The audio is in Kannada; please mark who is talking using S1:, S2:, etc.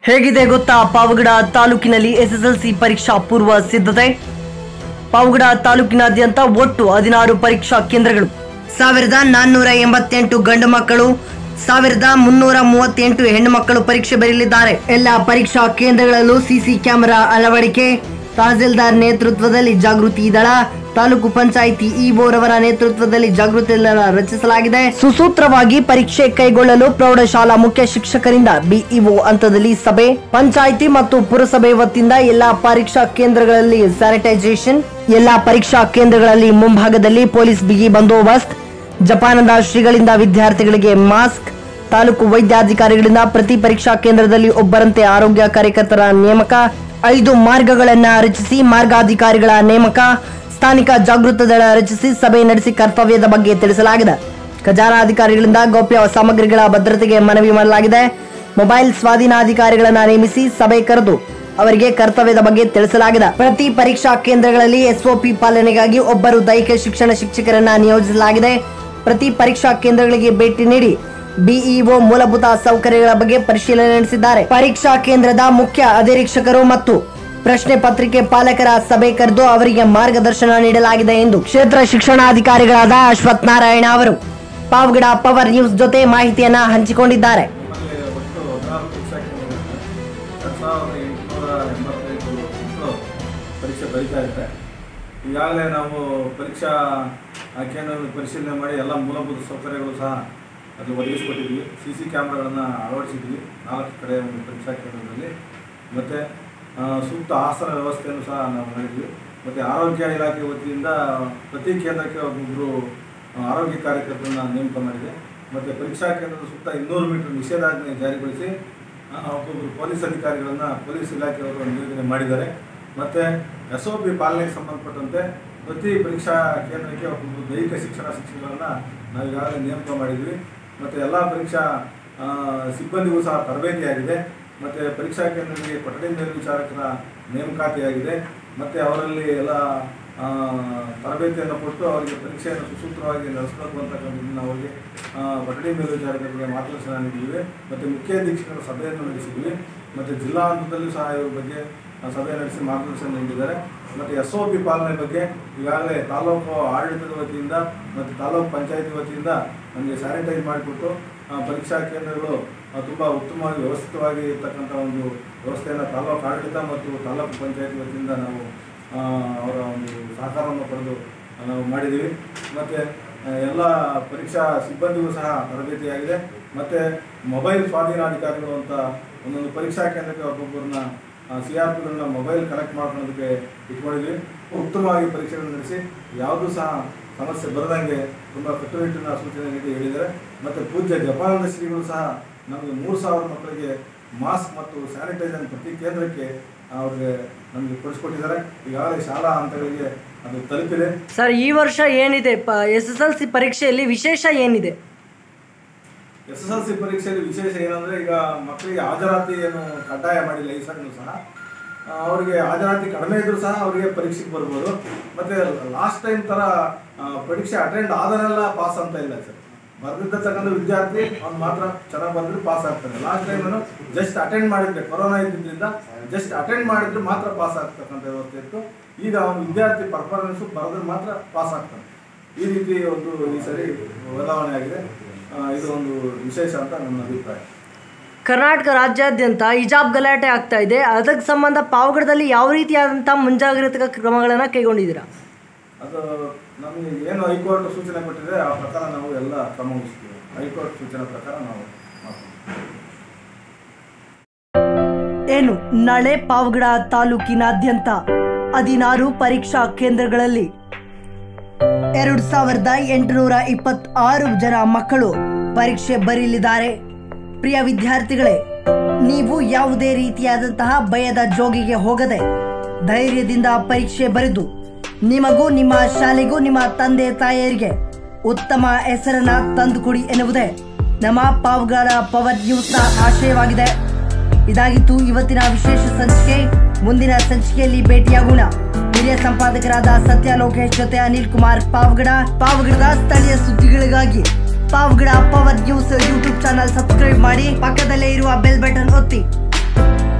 S1: ಹೇಗಿದೆ ಗೊತ್ತಾ ಪಾವಗಡ ತಾಲೂಕಿನಲ್ಲಿ ಎಸ್ಎಸ್ಎಲ್ಸಿ ಪರೀಕ್ಷಾ ಪೂರ್ವ ಸಿದ್ಧತೆ ಪಾವಗಡ ತಾಲೂಕಿನಾದ್ಯಂತ ಒಟ್ಟು ಹದಿನಾರು ಪರೀಕ್ಷಾ ಕೇಂದ್ರಗಳು ಸಾವಿರದ ನಾನ್ನೂರ ಎಂಬತ್ತೆಂಟು ಗಂಡು ಮಕ್ಕಳು ಸಾವಿರದ ಮುನ್ನೂರ ಮೂವತ್ತೆಂಟು ಹೆಣ್ಣು ಮಕ್ಕಳು ಪರೀಕ್ಷೆ ಬರೆಯಲಿದ್ದಾರೆ ಎಲ್ಲ ಪರೀಕ್ಷಾ ಕೇಂದ್ರಗಳಲ್ಲೂ ಸಿಸಿ ಕ್ಯಾಮೆರಾ ಅಳವಡಿಕೆ ತಹಸೀಲ್ದಾರ್ ನೇತೃತ್ವದಲ್ಲಿ ಜಾಗೃತಿ ದಳ ತಾಲೂಕು ಪಂಚಾಯಿತಿ ಇಒರವರ ನೇತೃತ್ವದಲ್ಲಿ ಜಾಗೃತಿ ದಳ ರಚಿಸಲಾಗಿದೆ ಸುಸೂತ್ರವಾಗಿ ಪರೀಕ್ಷೆ ಕೈಗೊಳ್ಳಲು ಪ್ರೌಢಶಾಲಾ ಮುಖ್ಯ ಶಿಕ್ಷಕರಿಂದ ಬಿಇಒ ಹಂತದಲ್ಲಿ ಸಭೆ ಪಂಚಾಯಿತಿ ಮತ್ತು ಪುರಸಭೆ ವತಿಯಿಂದ ಎಲ್ಲಾ ಪರೀಕ್ಷಾ ಕೇಂದ್ರಗಳಲ್ಲಿ ಸ್ಯಾನಿಟೈಸೇಷನ್ ಎಲ್ಲಾ ಪರೀಕ್ಷಾ ಕೇಂದ್ರಗಳಲ್ಲಿ ಮುಂಭಾಗದಲ್ಲಿ ಪೊಲೀಸ್ ಬಿಗಿ ಬಂದೋಬಸ್ತ್ ಜಪಾನದ ಶ್ರೀಗಳಿಂದ ವಿದ್ಯಾರ್ಥಿಗಳಿಗೆ ಮಾಸ್ಕ್ ತಾಲೂಕು ವೈದ್ಯಾಧಿಕಾರಿಗಳಿಂದ ಪ್ರತಿ ಪರೀಕ್ಷಾ ಕೇಂದ್ರದಲ್ಲಿ ಒಬ್ಬರಂತೆ ಆರೋಗ್ಯ ಕಾರ್ಯಕರ್ತರ ನೇಮಕ ಐದು ಮಾರ್ಗಗಳನ್ನ ರಚಿಸಿ ಮಾರ್ಗಾಧಿಕಾರಿಗಳ ನೇಮಕ ಸ್ಥಾನಿಕ ಜಾಗೃತ ದಳ ರಚಿಸಿ ಸಭೆ ನಡೆಸಿ ಕರ್ತವ್ಯದ ಬಗ್ಗೆ ತಿಳಿಸಲಾಗಿದೆ ಖಜಾನಾಧಿಕಾರಿಗಳಿಂದ ಗೌಪ್ಯ ಸಾಮಗ್ರಿಗಳ ಭದ್ರತೆಗೆ ಮನವಿ ಮಾಡಲಾಗಿದೆ ಮೊಬೈಲ್ ಸ್ವಾಧೀನಾಧಿಕಾರಿಗಳನ್ನ ನೇಮಿಸಿ ಸಭೆ ಕರೆದು ಅವರಿಗೆ ಕರ್ತವ್ಯದ ಬಗ್ಗೆ ತಿಳಿಸಲಾಗಿದೆ ಪ್ರತಿ ಪರೀಕ್ಷಾ ಕೇಂದ್ರಗಳಲ್ಲಿ ಎಸ್ಒಪಿ ಪಾಲನೆಗಾಗಿ ಒಬ್ಬರು ದೈಹಿಕ ಶಿಕ್ಷಣ ಶಿಕ್ಷಕರನ್ನ ನಿಯೋಜಿಸಲಾಗಿದೆ ಪ್ರತಿ ಪರೀಕ್ಷಾ ಕೇಂದ್ರಗಳಿಗೆ ಭೇಟಿ ನೀಡಿ ಬಿಇಒ ಮೂಲಭೂತ ಸೌಕರ್ಯಗಳ ಬಗ್ಗೆ ಪರಿಶೀಲನೆ ನಡೆಸಿದ್ದಾರೆ ಪರೀಕ್ಷಾ ಕೇಂದ್ರದ ಮುಖ್ಯ ಅಧೀಕ್ಷಕರು ಮತ್ತು ಪ್ರಶ್ನೆ ಪತ್ರಿಕೆ ಪಾಲಕರ ಸಭೆ ಕರೆದು ಅವರಿಗೆ ಮಾರ್ಗದರ್ಶನ ನೀಡಲಾಗಿದೆ ಎಂದು ಕ್ಷೇತ್ರ ಶಿಕ್ಷಣಾಧಿಕಾರಿಗಳಾದ ಅಶ್ವಥ್ ನಾರಾಯಣ ಅವರು ಪಾವಗಡ ಪವರ್ ನ್ಯೂಸ್ ಜೊತೆ ಮಾಹಿತಿಯನ್ನ ಹಂಚಿಕೊಂಡಿದ್ದಾರೆ
S2: ನಮ್ಮಲ್ಲಿ ಒಟ್ಟು ಹದಿನಾರು ಪರೀಕ್ಷಾ ಕೇಂದ್ರಗಳಿವೆ ಎರಡು ಸಾವಿರದ ಎಂಟುನೂರ ಎಂಬತ್ತೈದು ಮಕ್ಕಳು ಪರೀಕ್ಷೆ ಬರೀತಾ ಇದ್ದಾರೆ ಈಗಾಗಲೇ ನಾವು ಪರೀಕ್ಷಾ ಆ ಕೇಂದ್ರಗಳನ್ನು ಪರಿಶೀಲನೆ ಮಾಡಿ ಎಲ್ಲ ಮೂಲಭೂತ ಸೌಕರ್ಯಗಳು ಸಹ ಅದು ಒದಗಿಸಿಕೊಟ್ಟಿದ್ವಿ ಸಿ ಸಿ ಕ್ಯಾಮ್ರಾಗಳನ್ನು ಅಳವಡಿಸಿದ್ವಿ ನಾಲ್ಕು ಕಡೆ ಒಂದು ಪರೀಕ್ಷಾ ಕೇಂದ್ರದಲ್ಲಿ ಮತ್ತು ಸೂಕ್ತ ಆಸನ ವ್ಯವಸ್ಥೆಯನ್ನು ಸಹ ನಾವು ಮಾಡಿದ್ವಿ ಮತ್ತು ಆರೋಗ್ಯ ಇಲಾಖೆ ವತಿಯಿಂದ ಪ್ರತಿ ಕೇಂದ್ರಕ್ಕೆ ಒಬ್ಬೊಬ್ಬರು ಆರೋಗ್ಯ ಕಾರ್ಯಕರ್ತರನ್ನ ನೇಮಕ ಮಾಡಿದೆ ಮತ್ತು ಪರೀಕ್ಷಾ ಕೇಂದ್ರದ ಸುತ್ತ ಇನ್ನೂರು ಮೀಟರ್ ನಿಷೇಧಾಜ್ಞೆ ಜಾರಿಗೊಳಿಸಿ ಆ, ಒಬ್ಬೊಬ್ಬರು ಪೊಲೀಸ್ ಅಧಿಕಾರಿಗಳನ್ನು ಪೊಲೀಸ್ ಇಲಾಖೆಯವರು ನಿಯೋಜನೆ ಮಾಡಿದ್ದಾರೆ ಮತ್ತು ಎಸ್ ಒ ಪಿ ಪಾಲನೆಗೆ ಸಂಬಂಧಪಟ್ಟಂತೆ ಪ್ರತಿ ಪರೀಕ್ಷಾ ಕೇಂದ್ರಕ್ಕೆ ಒಬ್ಬೊಬ್ಬರು ದೈಹಿಕ ಶಿಕ್ಷಣ ಶಿಕ್ಷಕರನ್ನು ನಾವು ಈಗಾಗಲೇ ನೇಮಕ ಮಾಡಿದ್ವಿ ಮತ್ತು ಎಲ್ಲ ಪರೀಕ್ಷಾ ಆ, ಸಿಬ್ಬಂದಿಗೂ ಸಹ ತರಬೇತಿಯಾಗಿದೆ ಮತ್ತು ಪರೀಕ್ಷಾ ಕೇಂದ್ರಗಳಿಗೆ ಕೊಠಡಿ ಮೇಲ್ವಿಚಾರಕರ ನೇಮಕಾತಿಯಾಗಿದೆ ಮತ್ತು ಅವರಲ್ಲಿ ಎಲ್ಲ ಆ, ತರಬೇತಿಯನ್ನು ಕೊಟ್ಟು ಅವರಿಗೆ ಪರೀಕ್ಷೆಯನ್ನು ಸುಸೂತ್ರವಾಗಿ ನಡೆಸಬೇಕು ಅಂತಕ್ಕಂಥದ್ದನ್ನು ಅವರಿಗೆ ಆ, ಕೊಠಡಿ ಮೇಲ್ವಿಚಾರಕರಿಗೆ ಮಾರ್ಗದರ್ಶನ ನೀಡಿದ್ವಿ ಮತ್ತು ಮುಖ್ಯ ಅಧೀಕ್ಷಕರ ಸಭೆಯನ್ನು ನಡೆಸಿದ್ವಿ ಮತ್ತು ಜಿಲ್ಲಾ ಹಂತದಲ್ಲೂ ಸಹ ಇವ್ರ ಬಗ್ಗೆ ಆ, ಸಭೆ ನಡೆಸಿ ಮಾರ್ಗದರ್ಶನ ನೀಡಿದ್ದಾರೆ ಮತ್ತು ಎಸ್ ಒ ಪಿ ಪಾಲನೆ ಬಗ್ಗೆ ಈಗಾಗಲೇ ತಾಲೂಕು ಆಡಳಿತದ ವತಿಯಿಂದ ಮತ್ತು ತಾಲೂಕು ಪಂಚಾಯತಿ ವತಿಯಿಂದ ನಮಗೆ ಸ್ಯಾನಿಟೈಸ್ ಮಾಡಿಕೊಟ್ಟು ಆ, ಪರೀಕ್ಷಾ ಕೇಂದ್ರಗಳು ತುಂಬ ಉತ್ತಮವಾಗಿ ವ್ಯವಸ್ಥಿತವಾಗಿ ಇರ್ತಕ್ಕಂಥ ಒಂದು ವ್ಯವಸ್ಥೆಯನ್ನು ತಾಲೂಕು ಆಡಳಿತ ಮತ್ತು ತಾಲೂಕು ಪಂಚಾಯತಿ ವತಿಯಿಂದ ನಾವು ಆ, ಅವರ ಒಂದು ಸಹಕಾರವನ್ನು ಪಡೆದು ನಾವು ಮಾಡಿದ್ದೀವಿ ಮತ್ತು ಎಲ್ಲ ಪರೀಕ್ಷಾ ಸಿಬ್ಬಂದಿಗೂ ಸಹ ತರಬೇತಿಯಾಗಿದೆ ಮತ್ತು ಮೊಬೈಲ್ ಸ್ವಾಧೀನಾಧಿಕಾರಿಗಳು ಅಂತ ಒಂದೊಂದು ಪರೀಕ್ಷಾ ಕೇಂದ್ರಕ್ಕೆ ಒಬ್ಬೊಬ್ಬರನ್ನ ಸಿ ಆರ್ ಪಿಗಳನ್ನ ಮೊಬೈಲ್ ಕಲೆಕ್ಟ್ ಮಾಡ್ಕೊಳ್ಳೋದಕ್ಕೆ ಇಟ್ಕೊಂಡಿದ್ವಿ ಉತ್ತಮವಾಗಿ ಪರೀಕ್ಷೆಗಳನ್ನು ನಡೆಸಿ ಯಾವುದೂ ಸಹ ಸಮಸ್ಯೆ ಬರದಂಗೆ ತುಂಬ ಕಟ್ಟುನಿಟ್ಟಿನ ಸೂಚನೆ ನೀಡಿ ಹೇಳಿದ್ದಾರೆ ಮತ್ತು ಪೂಜ್ಯ ಜಪಾನದ ಶ್ರೀಗಳು ಸಹ ನಮಗೆ ಮೂರು ಸಾವಿರ ಮಕ್ಕಳಿಗೆ ಮಾಸ್ಕ್ ಮತ್ತು ಸ್ಯಾನಿಟೈಸರ್ ಪ್ರತಿ ಕೇಂದ್ರಕ್ಕೆ ಅವ್ರಿಗೆ ನಮಗೆ ಕೊಡಿಸ್ಕೊಟ್ಟಿದ್ದಾರೆ ಈಗಾಗಲೇ ಶಾಲಾ ಹಂತಗಳಿಗೆ ಅದು ತಲುಪಿದೆ
S1: ಸರ್ ಈ ವರ್ಷ ಏನಿದೆ ಎಸ್ ಎಸ್ ಎಲ್ ಸಿ ಪರೀಕ್ಷೆಯಲ್ಲಿ ವಿಶೇಷ ಏನಿದೆ
S2: ಎಸ್ ಎಸ್ ಎಲ್ ಸಿ ಪರೀಕ್ಷೆಯಲ್ಲಿ ವಿಶೇಷ ಏನಂದರೆ ಈಗ ಮಕ್ಕಳಿಗೆ ಹಾಜರಾತಿ ಏನು ಕಡ್ಡಾಯ ಮಾಡಿಲ್ಲ ಈ ಸಣ್ಣ ಸಹ ಆ, ಅವರಿಗೆ ಹಾಜರಾತಿ ಕಡಿಮೆ ಇದ್ರೂ ಸಹ ಅವರಿಗೆ ಪರೀಕ್ಷೆಗೆ ಬರ್ಬೋದು ಮತ್ತು ಲಾಸ್ಟ್ ಟೈಮ್ ಥರ ಆ, ಪರೀಕ್ಷೆ ಅಟೆಂಡ್ ಆದರೆಲ್ಲ ಪಾಸ್ ಅಂತ ಇಲ್ಲ ಸರ್ ಬರೆದಿರ್ತಕ್ಕಂಥ ವಿದ್ಯಾರ್ಥಿ ಅವ್ನು ಮಾತ್ರ ಚೆನ್ನಾಗಿ ಬರೆದ್ರೆ ಪಾಸ್ ಆಗ್ತಾನೆ ಲಾಸ್ಟ್ ಟೈಮ್ ನಾನು ಜಸ್ಟ್ ಅಟೆಂಡ್ ಮಾಡಿದ್ರೆ ಕೊರೋನಾ ಇದ್ದಿದ್ದರಿಂದ ಜಸ್ಟ್ ಅಟೆಂಡ್ ಮಾಡಿದ್ರೆ ಮಾತ್ರ ಪಾಸ್ ಆಗ್ತಕ್ಕಂಥ ವ್ಯವಸ್ಥೆ ಇತ್ತು ಈಗ ಅವನು ವಿದ್ಯಾರ್ಥಿ ಪರ್ಫಾರ್ಮೆನ್ಸು ಬರೆದ್ರೆ ಮಾತ್ರ ಪಾಸ್ ಆಗ್ತಾನೆ ಈ ರೀತಿ ಒಂದು ಈ ಸರಿ ಬದಲಾವಣೆ ಆಗಿದೆ ಆ, ಇದು ಒಂದು ವಿಶೇಷ ಅಂತ ನನ್ನ ಅಭಿಪ್ರಾಯ
S1: ಕರ್ನಾಟಕ ರಾಜ್ಯಾದ್ಯಂತ ಹಿಜಾಬ್ ಗಲಾಟೆ ಆಗ್ತಾ ಇದೆ ಅದಕ್ಕೆ ಸಂಬಂಧ ಪಾವಗಡದಲ್ಲಿ ಯಾವ ರೀತಿಯಾದಂಥ ಮುಂಜಾಗ್ರತಾ ಕ್ರಮಗಳನ್ನು ಕೈಗೊಂಡಿದ್ದೀರಾ
S2: ಅದು ನಮಗೆ ಏನು ಹೈಕೋರ್ಟ್ ಸೂಚನೆ ಕೊಟ್ಟಿದೆ ಆ ಪ್ರಕಾರ ನಾವು ಎಲ್ಲ ಕ್ರಮ ವಹಿಸ್ತೀವಿ ಹೈಕೋರ್ಟ್ ಸೂಚನೆ ಪ್ರಕಾರ ನಾವು ಮಾಡ್ತೀವಿ
S1: ಏನು ನಾಳೆ ಪಾವಗಡ ತಾಲೂಕಿನಾದ್ಯಂತ ಹದಿನಾರು ಪರೀಕ್ಷಾ ಕೇಂದ್ರಗಳಲ್ಲಿ ಎರಡು ಸಾವಿರದ ಎಂಟುನೂರ ಇಪ್ಪತ್ತಾರು ಜನ ಮಕ್ಕಳು ಪರೀಕ್ಷೆ ಬರೀಲಿದ್ದಾರೆ ಪ್ರಿಯ ವಿದ್ಯಾರ್ಥಿಗಳೇ ನೀವು ಯಾವುದೇ ರೀತಿಯಾದಂತಹ ಭಯದ ಜೋಗಿಗೆ ಹೋಗದೆ ಧೈರ್ಯದಿಂದ ಪರೀಕ್ಷೆ ಬರೆದು ನಿಮಗೂ ನಿಮ್ಮ ಶಾಲೆಗೂ ನಿಮ್ಮ ತಂದೆ ತಾಯಿಯರಿಗೆ ಉತ್ತಮ ಹೆಸರನ್ನ ತಂದುಕೊಡಿ ಎನ್ನುವುದೇ ನಮ್ಮ ಪಾವಗಡ ಪವರ್ ನ್ಯೂಸ್ನ ಆಶಯವಾಗಿದೆ ಇದಾಗಿತ್ತು ಇವತ್ತಿನ ವಿಶೇಷ ಸಂಚಿಕೆ ಮುಂದಿನ ಸಂಚಿಕೆಯಲ್ಲಿ ಭೇಟಿಯಾಗೋಣ ಹಿರಿಯ ಸಂಪಾದಕರಾದ ಸತ್ಯ ಲೋಕೇಶ್ ಜೊತೆ ಅನಿಲ್ ಕುಮಾರ್ ಪಾವಗಡ ಪಾವಗಡದ ಸ್ಥಳೀಯ ಸುದ್ದಿಗಳಿಗಾಗಿ Pavagada power news YouTube channel subscribe ಮಾಡಿ ಪಕ್ಕದಲ್ಲೇ ಇರುವ ಬೆಲ್ ಬಟನ್ ಒತ್ತಿ ನ್ಯೂಸ್